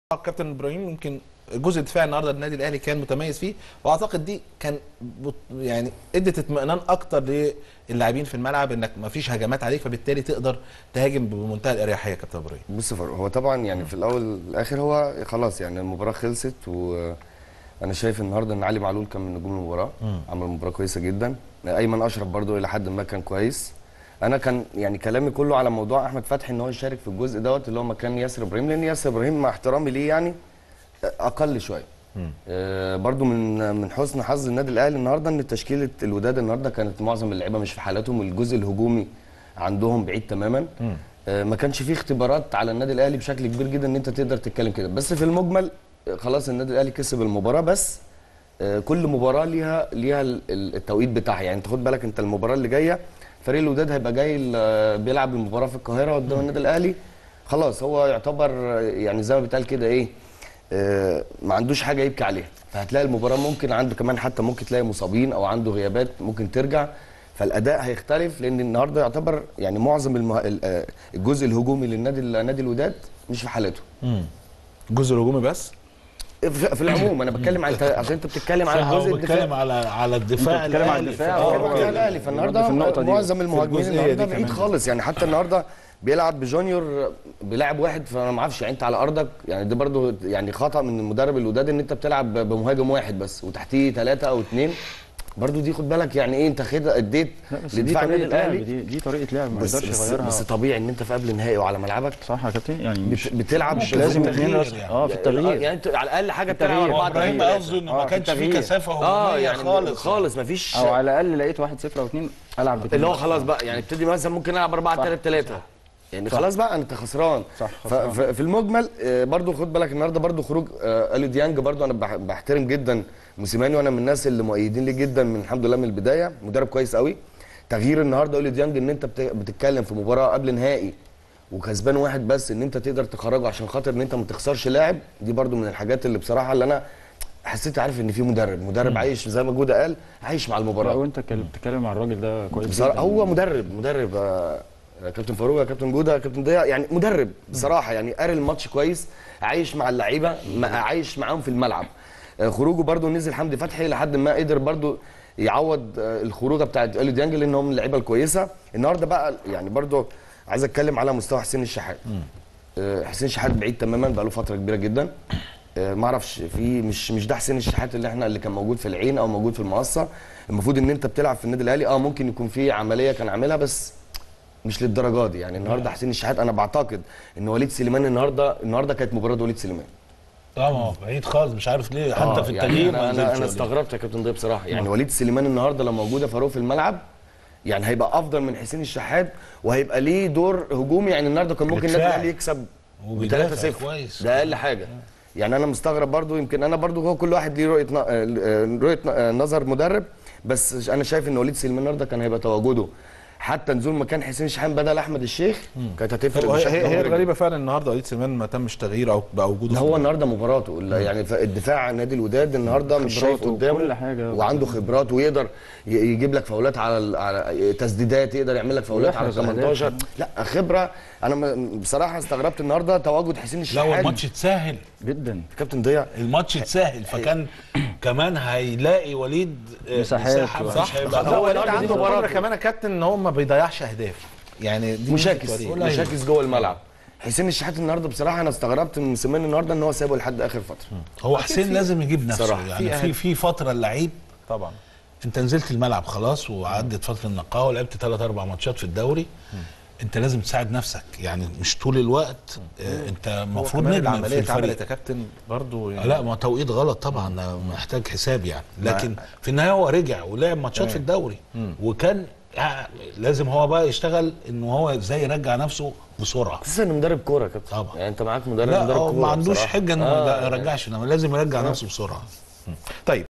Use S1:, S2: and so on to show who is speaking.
S1: كابتن ابراهيم يمكن جزء الدفاع النهارده النادي الاهلي كان متميز فيه واعتقد دي كان بط- يعني ادت اطمئنان اكتر للاعبين في الملعب انك ما فيش هجمات عليك فبالتالي تقدر تهاجم بمنتهى الاريحيه يا كابتن ابراهيم
S2: بص فاروق هو طبعا يعني في الاول الاخر هو خلاص يعني المباراه خلصت وانا شايف النهارده ان علي معلول كان من نجوم المباراه عمل مباراه كويسه جدا ايمن اشرف برضو الى حد ما كان كويس انا كان يعني كلامي كله على موضوع احمد فتحي ان هو يشارك في الجزء دوت اللي هو مكان ياسر ابراهيم لان ياسر ابراهيم مع احترامي ليه يعني اقل شويه آه برضو من من حسن حظ النادي الاهلي النهارده ان تشكيله الوداد النهارده كانت معظم اللعيبه مش في حالاتهم الجزء الهجومي عندهم بعيد تماما آه ما كانش فيه اختبارات على النادي الاهلي بشكل كبير جدا ان انت تقدر تتكلم كده بس في المجمل آه، خلاص النادي الاهلي كسب المباراه بس آه، كل مباراه ليها ليها ال- ال- التوقيت بتاعها يعني انت خد بالك انت المباراه اللي جايه فريق الوداد هيبقى جاي ال- آه، بيلعب المباراه في القاهره قدام النادي الاهلي خلاص هو يعتبر آه، يعني زي ما بيتقال كده ايه آه، ما عندوش حاجه يبكي عليها فهتلاقي المباراه ممكن عنده كمان حتى ممكن تلاقي مصابين او عنده غيابات ممكن ترجع فالاداء هيختلف لان النهارده يعتبر يعني معظم المه... ال- آه، الجزء الهجومي للنادي نادي الوداد مش في حالته
S1: الجزء الهجومي بس
S2: في في العموم انا بتكلم عن عشان انت بتتكلم على
S3: صح
S2: الجزء
S3: هو بيتكلم
S2: الدفاعي
S3: على على الدفاع
S4: بتتكلم على
S3: الأهلي.
S4: الدفاع،
S3: آه،
S4: هو
S2: هو الاهلي فالنهارده
S4: في النقطة دي.
S2: معظم المهاجمين
S1: الجزئية
S2: النهارده
S1: دي
S2: بعيد
S1: كمان.
S2: خالص يعني حتى النهارده بيلعب بجونيور بلاعب واحد فانا ما اعرفش يعني انت على ارضك يعني ده برضو يعني خطا من المدرب الوداد ان انت بتلعب بمهاجم واحد بس وتحتيه ثلاثه او اثنين برضو دي خد بالك يعني ايه انت خد اديت
S4: لا بس دي
S2: لدفاع النادي
S4: طريقه لعب
S2: الاهلي
S4: دي, دي طريقه لعب ما
S2: بس
S4: يقدرش
S2: بس,
S4: يغيرها
S2: بس طبيعي ان انت في قبل نهائي وعلى ملعبك
S4: صح يا كابتن يعني مش
S2: بت- بتلعب
S4: مش
S2: في
S4: لازم
S2: التغيير.
S4: اثنين راس
S3: يعني.
S4: اه في التغيير
S2: يعني انت على الاقل حاجه بتلعب
S4: التغيير.
S2: اربعه
S3: ابراهيم
S2: تغيير.
S3: قصده انه
S4: آه،
S3: ما
S4: في
S3: كانش في
S4: التغيير.
S3: كثافه
S2: اه
S3: هجوميه
S2: يعني
S3: خالص
S2: خالص مفيش
S4: او على الاقل لقيت واحد صفر او اثنين العب باتنين
S2: اللي هو خلاص بقى يعني ابتدي مثلا ممكن العب 4
S4: صح،
S2: 3 3 يعني خلاص بقى انت خسران
S4: صح،
S2: ف-
S4: خسران.
S2: ف- في المجمل آه، برضو خد بالك النهارده برضو خروج آه، اليو ديانج برضو انا بح- بحترم جدا موسيماني وانا من الناس اللي مؤيدين ليه جدا من الحمد لله من البدايه مدرب كويس قوي تغيير النهارده اليو ديانج ان انت بت- بتتكلم في مباراه قبل نهائي وكسبان واحد بس ان انت تقدر تخرجه عشان خاطر ان انت ما تخسرش لاعب دي برضو من الحاجات اللي بصراحه اللي انا حسيت عارف ان في مدرب مدرب عايش زي ما جوده قال عايش مع
S4: لا
S2: المباراه
S4: وانت كان بتتكلم مع الراجل ده كويس
S2: بصراحه
S4: جدا.
S2: هو مدرب مدرب آه، يا كابتن فاروق يا كابتن جوده يا كابتن ضياء يعني مدرب بصراحه يعني قاري الماتش كويس عايش مع اللعيبه ما- عايش معاهم في الملعب آه، خروجه برده نزل حمدي فتحي لحد ما قدر برده يعوض آه، الخروجه بتاعت اليو ديانج لان هم من اللعيبه الكويسه النهارده بقى يعني برده عايز اتكلم على مستوى حسين الشحات آه، حسين الشحات بعيد تماما بقى له فتره كبيره جدا آه، ما اعرفش في مش مش ده حسين الشحات اللي احنا اللي كان موجود في العين او موجود في المقصه المفروض ان انت بتلعب في النادي الاهلي اه ممكن يكون في عمليه كان عاملها بس مش للدرجه دي يعني النهارده حسين الشحات انا بعتقد ان وليد سليمان النهارده النهارده كانت مباراه وليد سليمان
S3: اه ما هو بعيد خالص مش عارف ليه حتى
S2: آه،
S3: في
S2: يعني
S3: التغيير
S2: انا
S3: ما
S2: انا,
S3: نزلش
S2: أنا
S3: ولا إيه.
S2: استغربت يا كابتن ضياء بصراحه يعني وليد سليمان النهارده لو موجوده فاروق في الملعب يعني هيبقى افضل من حسين الشحات وهيبقى ليه دور هجومي يعني النهارده كان ممكن النادي
S3: دفاعي.
S2: الاهلي يكسب ب
S3: وبيدافع
S2: 3-0
S3: كويس.
S2: ده اقل حاجه يعني انا مستغرب برضو يمكن انا برضو هو كل واحد ليه رؤيه ن- آه، رؤيه ن- آه، نظر مدرب بس انا شايف ان وليد سليمان النهارده كان هيبقى تواجده حتى نزول مكان حسين الشحات بدل احمد الشيخ كانت هتفرق
S1: هو هي,
S2: بشكل
S1: هي, هي
S2: كبير جداً.
S1: الغريبه فعلا النهارده وليد سليمان ما تمش تغييره او بقى وجوده في
S2: هو النهارده مباراته لا يعني ف- الدفاع نادي الوداد النهارده مش شايف
S4: خبراته
S2: قدامه
S4: وكل حاجة.
S2: وعنده خبرات ويقدر ي- يجيب لك فاولات على ال- على تسديدات يقدر يعمل لك فاولات على
S4: ويحرز
S2: 18 لا خبره انا م- بصراحه استغربت النهارده تواجد حسين
S3: لا
S2: الشحات
S3: والماتش اتسهل
S4: جدا
S2: كابتن ضياء
S3: الماتش اتسهل فكان كمان هيلاقي وليد آه،
S4: مساحات
S3: مساحه
S4: و-
S3: مش هيبقى
S1: لا
S2: هو
S1: وليد
S2: النهاردة
S1: عنده
S2: دي
S1: قدره
S2: مباراته.
S1: كمان يا كابتن ان هو ما بيضيعش اهداف يعني دي
S2: مشاكس
S1: ميزة وليد.
S2: مشاكس جوه الملعب حسين الشحات النهارده بصراحه انا استغربت من سيمان النهارده ان هو سابه لحد اخر فتره
S3: هو حسين لازم يجيب نفسه
S2: صراحة.
S3: يعني
S1: في
S3: في في فتره اللعيب
S1: طبعا
S3: انت نزلت الملعب خلاص وعدت فتره النقاهه ولعبت ثلاث اربع ماتشات في الدوري انت لازم تساعد نفسك يعني مش طول الوقت اه انت المفروض
S1: كمان
S3: نجم في
S1: العمليه اتعملت
S3: الفريق
S1: يا كابتن برضه
S3: آه
S1: يعني
S3: لا ما هو توقيت غلط طبعا آه، محتاج حساب يعني لكن في النهايه هو رجع ولعب ماتشات في الدوري وكان آه، لازم هو بقى يشتغل ان هو ازاي يرجع نفسه بسرعه
S2: خصوصا انه مدرب كوره يا كابتن
S3: طبعا.
S2: يعني انت معاك مدرب
S3: لا
S2: مدرب
S3: هو
S2: كوره
S3: ما عندوش
S2: بصراحة.
S3: حجه انه
S2: آه،
S3: ما يرجعش انما لازم يرجع نفسه بسرعه
S1: طيب